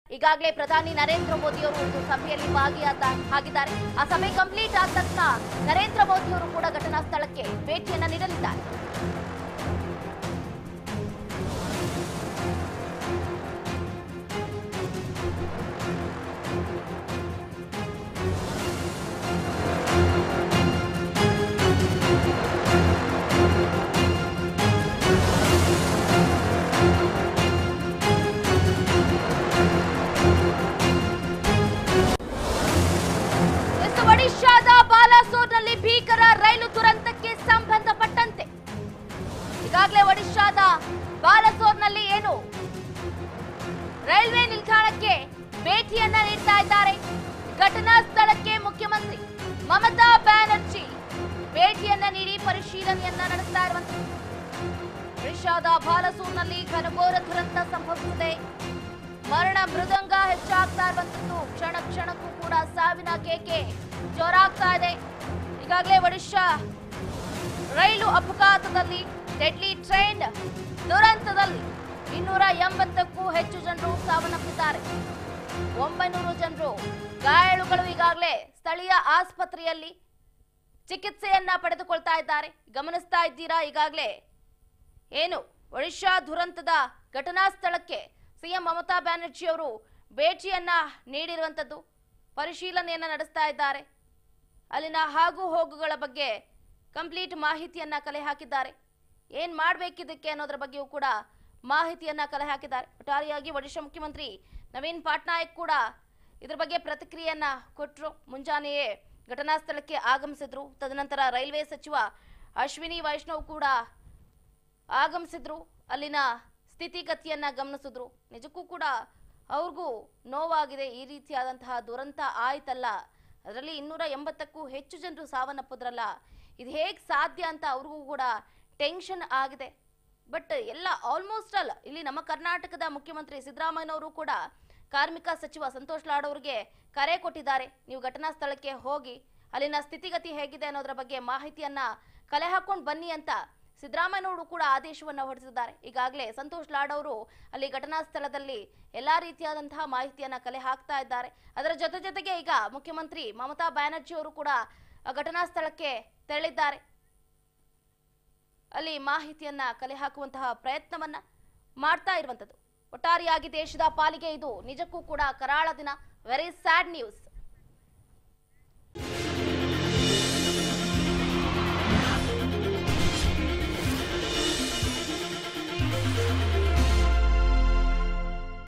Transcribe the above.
ಈಗಾಗಲೇ ಪ್ರಧಾನಿ ನರೇಂದ್ರ ಮೋದಿ ಅವರು ಒಂದು ಸಭೆಯಲ್ಲಿ ಭಾಗಿಯಾದ ಆಗಿದ್ದಾರೆ ಆ ಸಭೆ ಕಂಪ್ಲೀಟ್ ಆದ ತಕ್ಷಣ ನರೇಂದ್ರ ಮೋದಿ ಅವರು ಕೂಡ ಘಟನಾ ಸ್ಥಳಕ್ಕೆ ಭೇಟಿಯನ್ನ ನೀಡಲಿದ್ದಾರೆ ಎಸ್ ಒಡಿಶಾದ ಬಾಲಾಸೋರ್ನಲ್ಲಿ ಭೀಕರ ರೈಲು ದುರಂತಕ್ಕೆ ಸಂಬಂಧಪಟ್ಟಂತೆ ಈಗಾಗಲೇ ಒಡಿಶಾದ ಬಾಲಸೋರ್ನಲ್ಲಿ ಏನು ರೈಲ್ವೆ ನಿಲ್ದಾಣಕ್ಕೆ ಭೇಟಿಯನ್ನ ನೀಡ್ತಾ ಇದ್ದಾರೆ ಘಟನಾ ಸ್ಥಳಕ್ಕೆ ಮುಖ್ಯಮಂತ್ರಿ ಮಮತಾ ಬ್ಯಾನರ್ಜಿ ಭೇಟಿಯನ್ನ ನೀಡಿ ಪರಿಶೀಲನೆಯನ್ನ ನಡೆಸ್ತಾ ಇರುವಂತದ್ದು ಒಡಿಶಾದ ಬಾಲಸೂರ್ನಲ್ಲಿ ಘನಘೋರ ದುರಂತ ಸಂಭವಿಸಿದೆ ಮರಣ ಮೃದಂಗ ಹೆಚ್ಚಾಗ್ತಾ ಇರುವಂತದ್ದು ಕ್ಷಣ ಕ್ಷಣಕ್ಕೂ ಕೂಡ ಸಾವಿನ ಕೇಕೆ ಜೋರಾಗ್ತಾ ಇದೆ ಈಗಾಗಲೇ ಒಡಿಶಾ ರೈಲು ಅಪಘಾತದಲ್ಲಿ ಡೆಡ್ಲಿ ಟ್ರೈನ್ ದುರಂತದಲ್ಲಿ ಇನ್ನೂರ ಎಂಬತ್ತಕ್ಕೂ ಹೆಚ್ಚು ಜನರು ಸಾವನ್ನಪ್ಪಿದ್ದಾರೆ ಒಂಬೈನೂರು ಜನರು ಗಾಯಾಳುಗಳು ಈಗಾಗಲೇ ಸ್ಥಳೀಯ ಆಸ್ಪತ್ರೆಯಲ್ಲಿ ಚಿಕಿತ್ಸೆಯನ್ನ ಪಡೆದುಕೊಳ್ತಾ ಇದ್ದಾರೆ ಗಮನಿಸ್ತಾ ಇದ್ದೀರಾ ಈಗಾಗಲೇ ಏನು ಒಡಿಶಾ ದುರಂತದ ಘಟನಾ ಸ್ಥಳಕ್ಕೆ ಸಿಎಂ ಮಮತಾ ಬ್ಯಾನರ್ಜಿ ಅವರು ಭೇಟಿಯನ್ನ ನೀಡಿರುವಂತದ್ದು ಪರಿಶೀಲನೆಯನ್ನ ನಡೆಸ್ತಾ ಇದ್ದಾರೆ ಅಲ್ಲಿನ ಹಾಗೂ ಹೋಗುಗಳ ಬಗ್ಗೆ ಕಂಪ್ಲೀಟ್ ಮಾಹಿತಿಯನ್ನ ಕಲೆ ಹಾಕಿದ್ದಾರೆ ಏನ್ ಮಾಡ್ಬೇಕಿದಕ್ಕೆ ಅನ್ನೋದ್ರ ಬಗ್ಗೆಯೂ ಕೂಡ ಮಾಹಿತಿಯನ್ನ ಕಲೆ ಹಾಕಿದ್ದಾರೆ ಒಟ್ಟಾರೆಯಾಗಿ ಒಡಿಶಾ ಮುಖ್ಯಮಂತ್ರಿ ನವೀನ್ ಪಟ್ನಾಯಕ್ ಕೂಡ ಇದ್ರ ಬಗ್ಗೆ ಪ್ರತಿಕ್ರಿಯೆಯನ್ನ ಕೊಟ್ಟರು ಮುಂಜಾನೆಯೇ ಘಟನಾ ಸ್ಥಳಕ್ಕೆ ಆಗಮಿಸಿದ್ರು ತದನಂತರ ರೈಲ್ವೆ ಸಚಿವ ಅಶ್ವಿನಿ ವೈಷ್ಣವ್ ಕೂಡ ಆಗಮಿಸಿದ್ರು ಅಲ್ಲಿನ ಸ್ಥಿತಿಗತಿಯನ್ನ ಗಮನಿಸಿದ್ರು ನಿಜಕ್ಕೂ ಕೂಡ ಅವ್ರಿಗೂ ನೋವಾಗಿದೆ ಈ ರೀತಿಯಾದಂತಹ ದುರಂತ ಆಯ್ತಲ್ಲ ಅದರಲ್ಲಿ ಇನ್ನೂರ ಎಂಬತ್ತಕ್ಕೂ ಹೆಚ್ಚು ಜನರು ಸಾವನ್ನಪ್ಪಿದ್ರಲ್ಲ ಇದು ಹೇಗೆ ಸಾಧ್ಯ ಅಂತ ಅವ್ರಿಗೂ ಕೂಡ ಟೆನ್ಷನ್ ಆಗಿದೆ ಬಟ್ ಎಲ್ಲ ಆಲ್ಮೋಸ್ಟ್ ಅಲ್ಲ ಇಲ್ಲಿ ನಮ್ಮ ಕರ್ನಾಟಕದ ಮುಖ್ಯಮಂತ್ರಿ ಸಿದ್ದರಾಮಯ್ಯನವರು ಕೂಡ ಕಾರ್ಮಿಕ ಸಚಿವ ಸಂತೋಷ್ ಲಾಡ್ ಅವರಿಗೆ ಕರೆ ಕೊಟ್ಟಿದ್ದಾರೆ ನೀವು ಘಟನಾ ಸ್ಥಳಕ್ಕೆ ಹೋಗಿ ಅಲ್ಲಿನ ಸ್ಥಿತಿಗತಿ ಹೇಗಿದೆ ಅನ್ನೋದ್ರ ಬಗ್ಗೆ ಮಾಹಿತಿಯನ್ನ ಕಲೆ ಹಾಕೊಂಡು ಬನ್ನಿ ಅಂತ ಸಿದ್ದರಾಮಯ್ಯನವರು ಕೂಡ ಆದೇಶವನ್ನ ಹೊರಡಿಸಿದ್ದಾರೆ ಈಗಾಗಲೇ ಸಂತೋಷ್ ಲಾಡ್ ಅವರು ಅಲ್ಲಿ ಘಟನಾ ಸ್ಥಳದಲ್ಲಿ ಎಲ್ಲಾ ರೀತಿಯಾದಂತಹ ಮಾಹಿತಿಯನ್ನ ಕಲೆ ಹಾಕ್ತಾ ಇದ್ದಾರೆ ಅದರ ಜೊತೆ ಜೊತೆಗೆ ಈಗ ಮುಖ್ಯಮಂತ್ರಿ ಮಮತಾ ಬ್ಯಾನರ್ಜಿ ಅವರು ಕೂಡ ಆ ಘಟನಾ ಸ್ಥಳಕ್ಕೆ ತೆರಳಿದ್ದಾರೆ ಅಲ್ಲಿ ಮಾಹಿತಿಯನ್ನ ಕಲೆ ಹಾಕುವಂತಹ ಪ್ರಯತ್ನವನ್ನ ಮಾಡ್ತಾ ಇರುವಂತದ್ದು ಒಟ್ಟಾರೆಯಾಗಿ ದೇಶದ ಪಾಲಿಗೆ ಇದು ನಿಜಕ್ಕೂ ಕೂಡ ಕರಾಳ ದಿನ ವೆರಿ ಸ್ಯಾಡ್ ನ್ಯೂಸ್